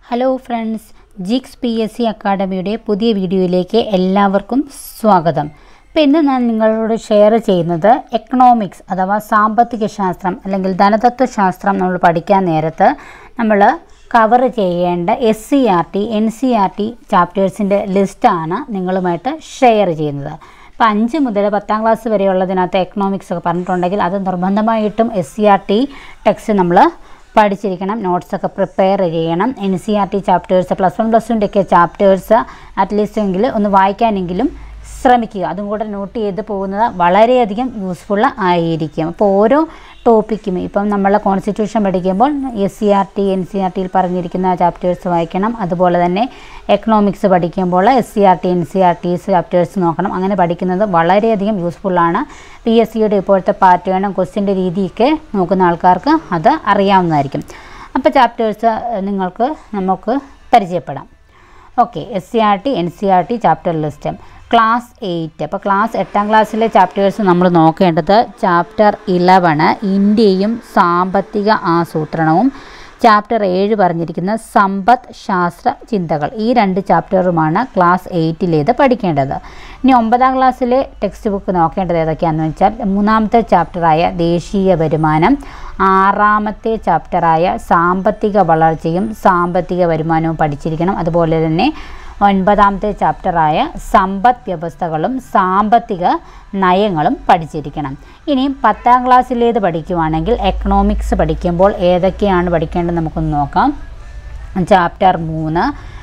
hello friends ജിക്സ് P S C അക്കാഡമിയുടെ പുതിയ വീഡിയോയിലേക്ക് എല്ലാവർക്കും സ്വാഗതം അപ്പോൾ ഇന്ന് ഞാൻ നിങ്ങളോട് ഷെയർ ചെയ്യുന്നത് എക്കണോമിക്സ് അഥവാ സാമ്പത്തിക ശാസ്ത്രം അല്ലെങ്കിൽ ധനതത്വശാസ്ത്രം നമ്മൾ പഠിക്കാൻ നേരത്ത് നമ്മൾ കവർ ചെയ്യേണ്ട S C R T N C R T ചാപ്റ്റേഴ്സിൻ്റെ ലിസ്റ്റാണ് നിങ്ങളുമായിട്ട് ഷെയർ ചെയ്യുന്നത് അപ്പോൾ അഞ്ച് മുതൽ പത്താം ക്ലാസ് വരെയുള്ളതിനകത്ത് എക്കണോമിക്സ് ഒക്കെ പറഞ്ഞിട്ടുണ്ടെങ്കിൽ അത് നിർബന്ധമായിട്ടും S C R T text നമ്മൾ പഠിച്ചിരിക്കണം നോട്ട്സൊക്കെ പ്രിപ്പയർ ചെയ്യണം N C R T chapters plus one plus ടുൻ്റെ ഒക്കെ ചാപ്റ്റേഴ്സ് അറ്റ്ലീസ്റ്റ് എങ്കിലും ഒന്ന് വായിക്കാനെങ്കിലും ശ്രമിക്കുക അതും കൂടെ നോട്ട് ചെയ്ത് പോകുന്നത് വളരെയധികം യൂസ്ഫുൾ ആയിരിക്കും അപ്പോൾ ഓരോ ടോപ്പിക്കും ഇപ്പം നമ്മൾ കോൺസ്റ്റിറ്റ്യൂഷൻ പഠിക്കുമ്പോൾ S C R T N C R ടിയിൽ പറഞ്ഞിരിക്കുന്ന ചാപ്റ്റേഴ്സ് വായിക്കണം അതുപോലെ തന്നെ എക്കണോമിക്സ് പഠിക്കുമ്പോൾ S C R T N C R T chapters നോക്കണം അങ്ങനെ പഠിക്കുന്നത് വളരെയധികം യൂസ്ഫുള്ളാണ് പി എസ് സിയുടെ ഇപ്പോഴത്തെ പാറ്റേണും ക്വസ്റ്റ്യൻ്റെ രീതിയൊക്കെ നോക്കുന്ന ആൾക്കാർക്ക് അത് അറിയാവുന്നതായിരിക്കും അപ്പോൾ ചാപ്റ്റേഴ്സ് നിങ്ങൾക്ക് നമുക്ക് പരിചയപ്പെടാം okay S C R T N C R T chapter list class eight അപ്പോൾ ക്ലാസ് എട്ടാം ക്ലാസ്സിലെ ചാപ്റ്റേഴ്സ് നമ്മൾ നോക്കേണ്ടത് ചാപ്റ്റർ ഇലവണ് ഇന്ത്യയും സാമ്പത്തിക ആസൂത്രണവും ചാപ്റ്റർ ഏഴ് പറഞ്ഞിരിക്കുന്ന സമ്പദ് ശാസ്ത്ര ചിന്തകൾ ഈ രണ്ട് ചാപ്റ്ററുമാണ് ക്ലാസ് എയ്റ്റിലേത് പഠിക്കേണ്ടത് ഇനി ഒമ്പതാം ക്ലാസ്സിലെ ടെക്സ്റ്റ് ബുക്ക് നോക്കേണ്ടത് ഏതൊക്കെയാണെന്ന് വെച്ചാൽ മൂന്നാമത്തെ ചാപ്റ്ററായ ദേശീയ വരുമാനം ആറാമത്തെ ചാപ്റ്ററായ സാമ്പത്തിക വളർച്ചയും സാമ്പത്തിക വരുമാനവും പഠിച്ചിരിക്കണം അതുപോലെ തന്നെ ഒൻപതാമത്തെ ചാപ്റ്ററായ സമ്പദ് വ്യവസ്ഥകളും സാമ്പത്തിക നയങ്ങളും പഠിച്ചിരിക്കണം ഇനി പത്താം ക്ലാസ്സിലേത് പഠിക്കുവാണെങ്കിൽ എക്കണോമിക്സ് പഠിക്കുമ്പോൾ ഏതൊക്കെയാണ് പഠിക്കേണ്ടത് നമുക്കൊന്ന് നോക്കാം ചാപ്റ്റർ മൂന്ന്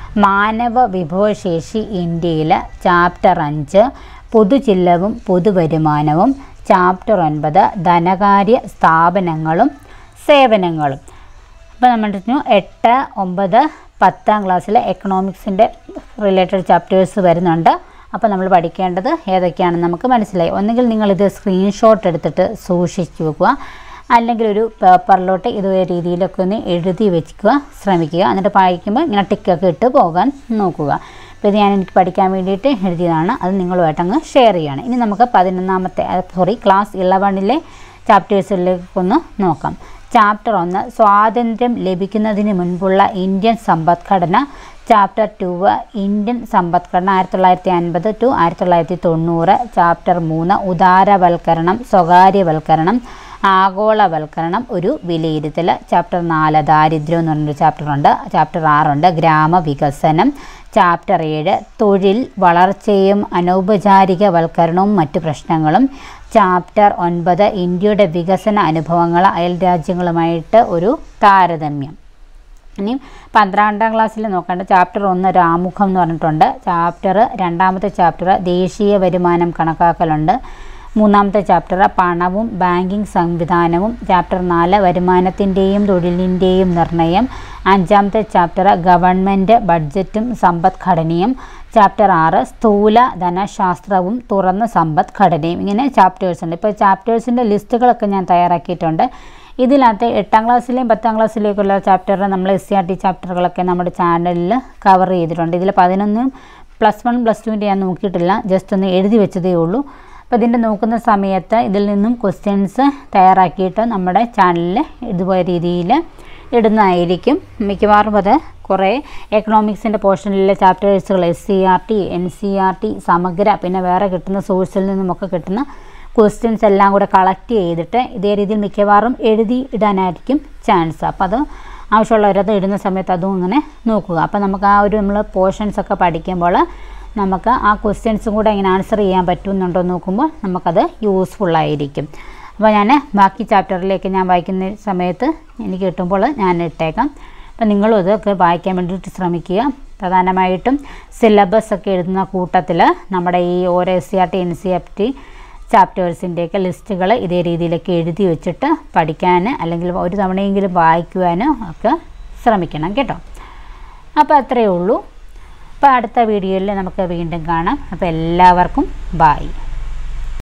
മാനവ വിഭവശേഷി ഇന്ത്യയിൽ ചാപ്റ്റർ അഞ്ച് പൊതുചില്ലവും പൊതുവരുമാനവും ചാപ്റ്റർ ഒൻപത് ധനകാര്യ സ്ഥാപനങ്ങളും സേവനങ്ങളും അപ്പോൾ നമ്മൾ പറഞ്ഞു എട്ട് ഒമ്പത് പത്താം ക്ലാസ്സിലെ എക്കണോമിക്സിൻ്റെ റിലേറ്റഡ് ചാപ്റ്റേഴ്സ് വരുന്നുണ്ട് അപ്പോൾ നമ്മൾ പഠിക്കേണ്ടത് ഏതൊക്കെയാണെന്ന് നമുക്ക് മനസ്സിലായി ഒന്നുകിൽ നിങ്ങളിത് സ്ക്രീൻഷോട്ട് എടുത്തിട്ട് സൂക്ഷിച്ചു വെക്കുക അല്ലെങ്കിൽ ഒരു പേപ്പറിലോട്ട് ഇതുവരെ രീതിയിലൊക്കെ ഒന്ന് എഴുതി വെക്കുക ശ്രമിക്കുക എന്നിട്ട് വായിക്കുമ്പോൾ ഇങ്ങനെ ടിക്കൊക്കെ ഇട്ട് പോകാൻ നോക്കുക അപ്പോൾ ഇത് ഞാൻ എനിക്ക് പഠിക്കാൻ വേണ്ടിയിട്ട് എഴുതിയതാണ് അത് നിങ്ങളുമായിട്ട് അങ്ങ് ഷെയർ ചെയ്യുകയാണ് ഇനി നമുക്ക് പതിനൊന്നാമത്തെ സോറി ക്ലാസ് ഇലവണിലെ ചാപ്റ്റേഴ്സിലേക്കൊന്ന് നോക്കാം ചാപ്റ്റർ ഒന്ന് സ്വാതന്ത്ര്യം ലഭിക്കുന്നതിന് മുൻപുള്ള ഇന്ത്യൻ സമ്പദ്ഘടന ചാപ്റ്റർ ടു ഇന്ത്യൻ സമ്പദ്ഘടന ആയിരത്തി തൊള്ളായിരത്തി അൻപത് ടു ആയിരത്തി തൊള്ളായിരത്തി തൊണ്ണൂറ് ചാപ്റ്റർ മൂന്ന് ഉദാരവൽക്കരണം സ്വകാര്യവൽക്കരണം ആഗോളവൽക്കരണം ഒരു വിലയിരുത്തൽ ചാപ്റ്റർ നാല് ദാരിദ്ര്യം എന്ന് പറഞ്ഞൊരു ചാപ്റ്ററുണ്ട് ചാപ്റ്റർ ആറുണ്ട് ഗ്രാമവികസനം ചാപ്റ്റർ ഏഴ് തൊഴിൽ വളർച്ചയും അനൗപചാരികവൽക്കരണവും മറ്റു പ്രശ്നങ്ങളും ചാപ്റ്റർ ഒൻപത് ഇന്ത്യയുടെ വികസന അനുഭവങ്ങൾ അയൽ രാജ്യങ്ങളുമായിട്ട് ഒരു താരതമ്യം ഇനി പന്ത്രണ്ടാം ക്ലാസ്സിൽ നോക്കേണ്ട ചാപ്റ്റർ ഒന്ന് ഒരു ആമുഖം എന്ന് പറഞ്ഞിട്ടുണ്ട് ചാപ്റ്റർ രണ്ടാമത്തെ ചാപ്റ്റർ ദേശീയ വരുമാനം കണക്കാക്കലുണ്ട് മൂന്നാമത്തെ ചാപ്റ്റർ പണവും ബാങ്കിങ് സംവിധാനവും ചാപ്റ്റർ നാല് വരുമാനത്തിൻ്റെയും തൊഴിലിൻ്റെയും നിർണയം അഞ്ചാമത്തെ ചാപ്റ്റർ ഗവൺമെൻറ് ബഡ്ജറ്റും സമ്പദ്ഘടനയും ചാപ്റ്റർ ആറ് സ്ഥൂല ധനശാസ്ത്രവും തുറന്ന സമ്പദ്ഘടനയും ഇങ്ങനെ ചാപ്റ്റേഴ്സ് ഉണ്ട് ഇപ്പോൾ ചാപ്റ്റേഴ്സിൻ്റെ ലിസ്റ്റുകളൊക്കെ ഞാൻ തയ്യാറാക്കിയിട്ടുണ്ട് ഇതിനകത്ത് എട്ടാം ക്ലാസ്സിലെയും പത്താം ക്ലാസ്സിലേക്കുള്ള ചാപ്റ്റർ നമ്മൾ എസ് സി ആർ ടി ചാപ്റ്ററുകളൊക്കെ നമ്മുടെ ചാനലിൽ കവർ ചെയ്തിട്ടുണ്ട് ഇതിൽ പതിനൊന്നും പ്ലസ് വൺ പ്ലസ് ടുവിൻ്റെ ഞാൻ നോക്കിയിട്ടില്ല ജസ്റ്റ് ഒന്ന് എഴുതി വെച്ചതേ ഉള്ളൂ അപ്പോൾ ഇതിൻ്റെ നോക്കുന്ന സമയത്ത് ഇതിൽ നിന്നും ക്വസ്റ്റ്യൻസ് തയ്യാറാക്കിയിട്ട് നമ്മുടെ ചാനലിൽ ഇതുപോലെ രീതിയിൽ ഇടുന്നതായിരിക്കും മിക്കവാറും അത് കുറേ എക്കണോമിക്സിൻ്റെ പോർഷനിലെ ചാപ്റ്റേഴ്സുകൾ S C R T N C R T സമഗ്ര പിന്നെ വേറെ കിട്ടുന്ന സോഴ്സിൽ നിന്നുമൊക്കെ കിട്ടുന്ന ക്വസ്റ്റ്യൻസ് എല്ലാം കൂടെ കളക്ട് ചെയ്തിട്ട് ഇതേ രീതിയിൽ മിക്കവാറും എഴുതി ഇടാനായിരിക്കും ചാൻസ് അപ്പോൾ അത് ആവശ്യമുള്ളവരത് ഇടുന്ന സമയത്ത് അതും ഇങ്ങനെ നോക്കുക അപ്പോൾ നമുക്ക് ആ ഒരു നമ്മൾ പോർഷൻസ് ഒക്കെ പഠിക്കുമ്പോൾ നമുക്ക് ആ ക്വസ്റ്റ്യൻസും കൂടെ ഇങ്ങനെ ആൻസർ ചെയ്യാൻ പറ്റുന്നുണ്ടോ എന്ന് നോക്കുമ്പോൾ നമുക്കത് യൂസ്ഫുള്ളായിരിക്കും അപ്പോൾ ഞാൻ ബാക്കി ചാപ്റ്ററിലേക്ക് ഞാൻ വായിക്കുന്ന സമയത്ത് എനിക്ക് കിട്ടുമ്പോൾ ഞാൻ ഇട്ടേക്കാം അപ്പോൾ നിങ്ങളും ഇതൊക്കെ വായിക്കാൻ വേണ്ടിയിട്ട് ശ്രമിക്കുക പ്രധാനമായിട്ടും സിലബസ് ഒക്കെ എഴുതുന്ന കൂട്ടത്തിൽ നമ്മുടെ ഈ ഓരോ S C R T N C F T ചാപ്റ്റേഴ്സിൻ്റെയൊക്കെ ലിസ്റ്റുകൾ ഇതേ രീതിയിലൊക്കെ എഴുതി വെച്ചിട്ട് പഠിക്കാൻ അല്ലെങ്കിൽ ഒരു തവണയെങ്കിലും വായിക്കുവാനും ഒക്കെ ശ്രമിക്കണം കേട്ടോ അപ്പോൾ അത്രയേ ഉള്ളൂ അപ്പോൾ അടുത്ത വീഡിയോയിൽ നമുക്ക് വീണ്ടും കാണാം അപ്പോൾ എല്ലാവർക്കും ബായ്